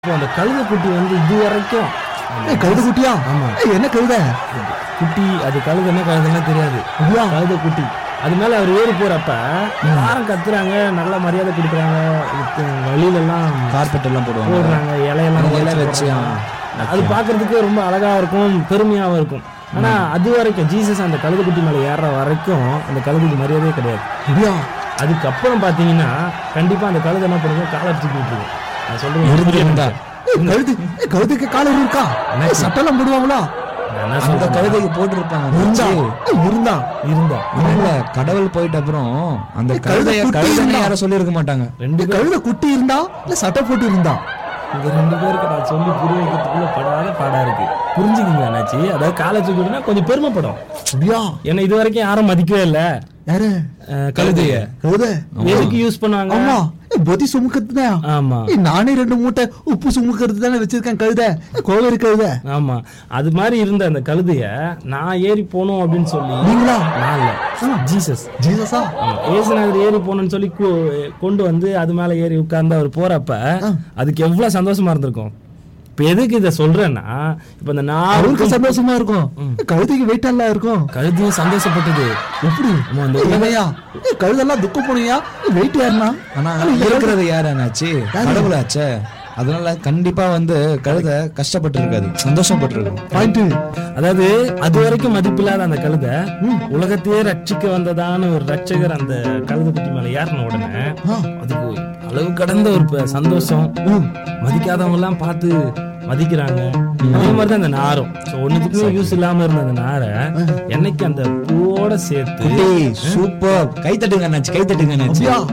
இப்போ அந்த கழுதை குட்டி வந்து இது வரைக்கும் ஏய், கழுதை குட்டியா ஆமா. ஏய், என்ன கழுதை குட்டி அது கழுதைன்னா கழுதைன்னா தெரியாது அப்படியா? கழுதை குட்டி அது மேல அவர் ஏறி போறப்ப யாரும் கத்துறாங்க நல்ல மரியாதை கொடுக்குறாங்க இதுக்கு வழியில எல்லாம் கார்பெட் எல்லாம் போடுவாங்க போடுறாங்க இலையெல்லாம் இலை உடைச்சு வச்சு, போடுறாங்க. அது பார்க்கிறதுக்கு ரொம்ப அழகா இருக்கும் பெருமையாவும் இருக்கும் ஆனா அது வரைக்கும் ஜீசஸ் அந்த கழுதை குட்டி மேல ஏறுற வரைக்கும் அந்த கழுதைக்கு மரியாதையே கிடையாது அப்படியா அதுக்கப்புறம் பாத்தீங்கன்னா கண்டிப்பா அந்த கழுதை என்ன பண்ணுங்க காலை தூக்கி விட்டுருக்கும் நான் சொல்றேன் இருந்து இருந்தா ஏய், கழுது ஏய், கழுதைக்கு காலர் இருக்கா ஏய், சட்டெல்லாம் போடுவாங்களா நான் என்ன அந்த சொல்றேன் கழுதைக்கு போட்டிருப்பாங்க இருந்தா மச்சி. ஏய், இருந்தா இருந்தா இல்ல கடவுள் போயிட்ட அப்புறம் அந்த ஏய், கழுதை கழுதைய குட்டி கழுதைன்னு இருந்தா. யாரும் சொல்லியிருக்க மாட்டாங்க ரெண்டு ஏய், கழுதை குட்டி இருந்தா இல்ல சட்டை போட்டு இருந்தா இந்த ரெண்டு பேருக்கு நான் சொல்லி புரிய வைக்கிறதுக்குள்ள படாத பாடா இருக்கு புரிஞ்சுக்கிங்க அண்ணாச்சி அதாவது காலேஜ் விடுனா கொஞ்சம் பெருமைப்படும் அப்படியா ஏன்னா இது வரைக்கும் யாரும் மதிக்கவே இல்ல யாரு அஹ், கழுதைய கழுதை எதுக்கு யூஸ் பண்ணுவாங்க ஆமா ஏய், பொதி சுமுக்கிறது ஆமா நானே ரெண்டு மூட்டை உப்பு சுமுக்கிறது தானே வச்சிருக்கேன் கழுதை ஏய், கோவேரி கழுதை ஆமா அது மாதிரி இருந்த அந்த கழுதைய நான் ஏறி போகணும் அப்படின்னு சொல்லி நீங்களா நான் இல்ல ஜீசஸ் ஜீசஸா ஆமா. ஏசுநாதர் ஏறி போகணும்னு சொல்லி கொ- கொண்டு வந்து அது மேல ஏறி உட்கார்ந்து அவர் போறப்ப அதுக்கு எவ்வளவு சந்தோஷமா இருந்திருக்கும் இப்ப எதுக்கு இதை சொல்றேன்னா இப்ப இந்த அவருக்கு நாளுக்கு சந்தோஷமா இருக்கும் ஏய், கழுதைக்கு வெயிட் எல்லாம் இருக்கும் கழுதையும் சந்தோஷப்பட்டது எப்படி ஆமா, அந்த ஏய், இல்லையா ஏய், கழுதெல்லாம் துக்கம் போனியா வெயிட் ஏறினா ஆனா இருக்கிறது யாருன்னாச்சு கடவுளாச்சே அதனால கண்டிப்பா வந்து கழுதை கஷ்டப்பட்டு இருக்காது சந்தோஷப்பட்டிருக்கும் பாயிண்ட் அதாவது அது வரைக்கும் மதிப்பில்லாத அந்த கழுதை உலகத்தையே ரட்சிக்க வந்ததான ஒரு ரட்சகர் அந்த கழுதை குட்டி மேல ஏறின உடனே அதுக்கு அளவு கடந்த ஒரு ப- சந்தோஷம் மதிக்காதவங்க எல்லாம் பார்த்து மதிக்கிறாங்க அதே மாதிரி தான் அந்த நாரும் ஸோ ஒன்றுத்துக்குமே யூஸ் இல்லாம இருந்த அந்த நாரை என்னைக்கு அந்த பூவோட சேர்த்து சூப்பர் கை தட்டுங்க அண்ணாச்சி கை தட்டுங்க அண்ணாச்சி அப்படியா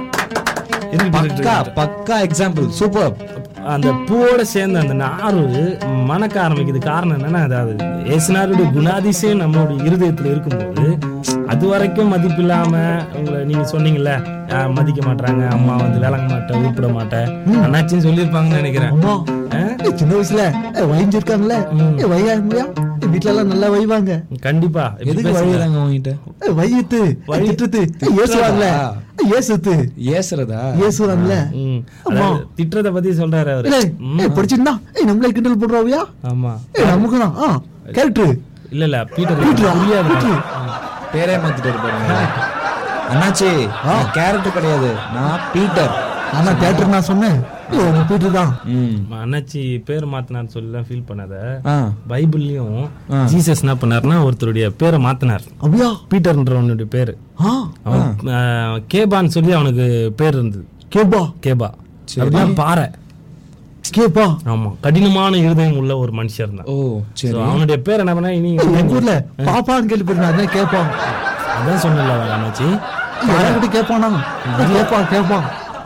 இருக்கு, இருக்கு, பக்கா பக்கா எக்ஸாம்பிள் சூப்பர் அந்த பூவோட சேர்ந்த அந்த நாறு மணக்க ஆரம்பிக்குது காரணம் என்னன்னா அதாவது ஏசுனாருடைய குணாதிசயம் நம்மளுடைய இருதயத்துல இருக்கும்போது அது வரைக்கும் மதிப்பு இல்லாம உங்களை நீங்க சொன்னீங்கல்ல "ஆஹ், மதிக்க மாட்டாங்க அம்மா வந்து விளங்க மாட்டேன் உருப்பிட மாட்டேன் அண்ணாச்சின்னு சொல்லியிருப்பாங்கன்னு நினைக்கிறேன் அம்மா ஆ? ஏய், சின்ன வயசுல ஏய், வயஞ்சிருக்காங்கல்ல ஏய், வையாங்கயா ஏய், வீட்ல எல்லாம் நல்லா வைவாங்க கண்டிப்பா இப்படி எதுக்கு பேசுங்க. வழிதாங்க உங்ககிட்ட ஏய், வையித்து வை- திட்டுத்து ஏய், ஏசுவாங்கல ஏய், ஏசுத்து ஏசுறதா ஏசுவாங்கல ம். அதாவது திட்டுறத பத்தி சொல்றாரு அவரு இல்ல ம். ஏய் படிச்சிருந்தா ஏய் நம்மளே கிண்டல் போடுறாவியா ஆமா ஏய் நமக்கு தான் ஆ கேரக்டர் இல்ல இல்ல பீட்டர் பீட்டரா? புரியாது பீட்டர். பேரே மாத்திட்டு இருப்பாருங்க அண்ணாச்சி கேரக்டர் கிடையாது நான் பீட்டர் ஆனா தியேட்டர் நான் சொன்னேன் ஏய், உங்க பீட்டர் தான் ம் அண்ணாச்சி பேர் மாத்தினான்னு சொல்லி ஃபீல் பண்ணாத ஆ பைபிள்லயும் ஜீசஸ் என்ன பண்ணாருன்னா ஒருத்தருடைய பேரை மாத்தினார் அப்படியா பீட்டர்ன்றவனுடைய பேரு ஆ அவன் ஆஹ், கேபான்னு சொல்லி அவனுக்கு பேர் இருந்தது கேப்பா கேபா அப்படின்னா பாறை கேப்பா ஆமா கடினமான இருதயம் உள்ள ஒரு மனுஷன் தான் ஓ சரி So, அவனுடைய பேர் என்ன பண்ணா இனி ஏய், எங்க ஊர்ல பாப்பான்னு கேள்விப்பட்டேன் அதான் கேப்பா அதான் சொன்னல அண்ணாச்சி யார்கிட்ட கேப்பானா ஏய், கேப்பா கேப்பா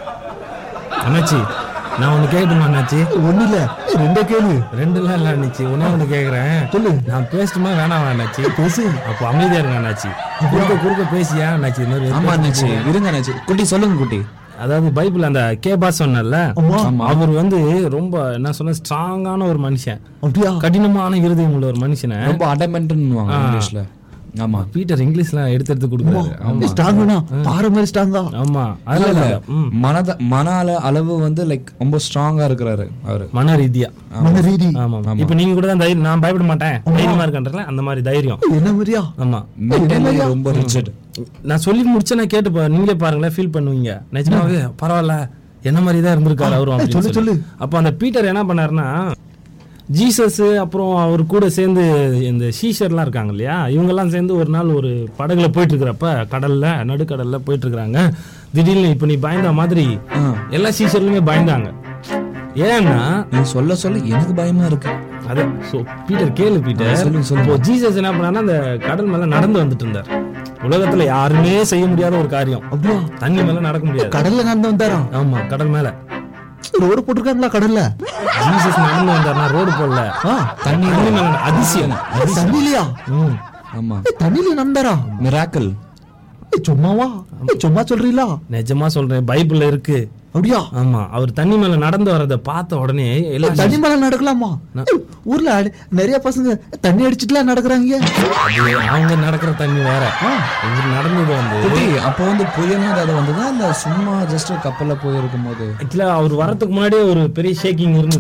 அண்ணாச்சி நான் ஒண்ணு கேட்கட்டுமா அண்ணாச்சி ஒண்ணு இல்ல ஏய், ரெண்டே கேளு ரெண்டுலாம் இல்ல அண்ணாச்சி ஒன்னே ஒண்ணு கேக்குறேன் சொல்லு நான் பேசட்டுமா வேணாம் அண்ணாச்சி பேசு அப்போ அமைதியா இருங்க அண்ணாச்சி குறுக்க குறுக்க பேசியா அண்ணாச்சி இந்த மாதிரி ஆமா அண்ணாச்சி இருங்க அண்ணாச்சி குட்டி சொல்லுங்க குட்டி அதாவது பைபிள் அந்த கேபா சொன்னல ஆமா அவர் வந்து ரொம்ப என்ன சொன்ன ஸ்ட்ராங்கான ஒரு மனுஷன் அப்படியா கடினமான இருதயம் உள்ள ஒரு மனுஷனை ரொம்ப அடமெண்ட்னு இங்கிலீஷ்ல ஆமா பீட்டர் இங்கிலீஷ்லாம் எடுத்து எடுத்து கொடுக்குறாரு ஸ்ட்ராங்குனா பாறை மாதிரி ஸ்ட்ராங்கா ஆமா இல்ல அதுல இல்ல ம், மனத மன அள- அளவு வந்து லைக் ரொம்ப ஸ்ட்ராங்கா இருக்கிறாரு அவரு மன ரீதியா மன ரீதி ஆமா இப்ப நீங்க கூட தான் தைரியம் நான் பயப்பட மாட்டேன் தைரியமா இருக்கன்றல அந்த மாதிரி தைரியம் என்ன மாதிரியா ஆமா மென்டலி ரொம்ப ரிஜிட் நான் சொல்லி முடிச்சா நான் கேட்டு பா- நீங்களே பாருங்களேன் ஃபீல் பண்ணுவீங்க நிஜமாவே பரவாயில்ல என்ன மாதிரி தான் இருந்திருக்காரு அவரும் அப்படின்னு சொல்லு, சொல்லி. அப்போ அந்த பீட்டர் என்ன பண்ணாருன்னா ஜீசஸ் அப்புறம் அவர் கூட சேர்ந்து இந்த சீஷர்லாம் இருக்காங்க இல்லையா இவங்கெல்லாம் சேர்ந்து ஒரு நாள் ஒரு படகுல போயிட்டு இருக்கிறப்ப கடல்ல நடுக்கடல்ல போயிட்டு இருக்கிறாங்க திடீர்னு இப்போ நீ பயந்த மாதிரி எல்லா சீஷர்லுமே பயந்தாங்க ஏன்னா நீ சொல்ல சொல்ல எனக்கு பயமா இருக்கு அது ஸோ பீட்டர் கேளு பீட்டர் சொல்லுங்க, சொல்லுங்க. இப்போ ஜீசஸ் என்ன பண்ணாருன்னா அந்த கடல் மேல நடந்து வந்துட்டு இருந்தார் உலகத்துல யாருமே செய்ய முடியாத ஒரு காரியம் அப்படியா தண்ணி மேல நடக்க முடியாது கடல்ல நடந்து வந்தாரா ஆமா கடல் மேல ரோடு போட்டிருக்காங்களா கடல்ல ஜீசஸ் நடந்து வந்தார்னா ரோடு போடல ஆ தண்ணி தண்ணி மேல நட- அதிசயம் ஏய், தண்ணிலையா ம். ஆமா ஏய், தண்ணில நடந்தாரா மிராக்கல் ஏய், சும்மாவா ஏய், சும்மா சொல்றீங்களா நிஜமா சொல்றேன் பைபிள்ல இருக்கு அப்படியா ஆமா அவர் தண்ணி மேல நடந்து வர்றத பார்த்த உடனே எல்லாம் தண்ணி மேல நடக்கலாமா ஏய், ஊர்ல அடி- நிறைய பசங்க தண்ணி அடிச்சுட்டுலாம் நடக்கிறாங்க அது அவங்க நடக்கிற தண்ணி வேற இவர் நடந்தது வந்து குட்டி அப்போ வந்து புயல்னு அது வந்ததா இல்ல சும்மா ஜஸ்ட் கப்பல்ல போயிருக்கும் போது ஆக்சுவலா அவர் வரதுக்கு முன்னாடியே ஒரு பெரிய ஷேக்கிங் இருந்தது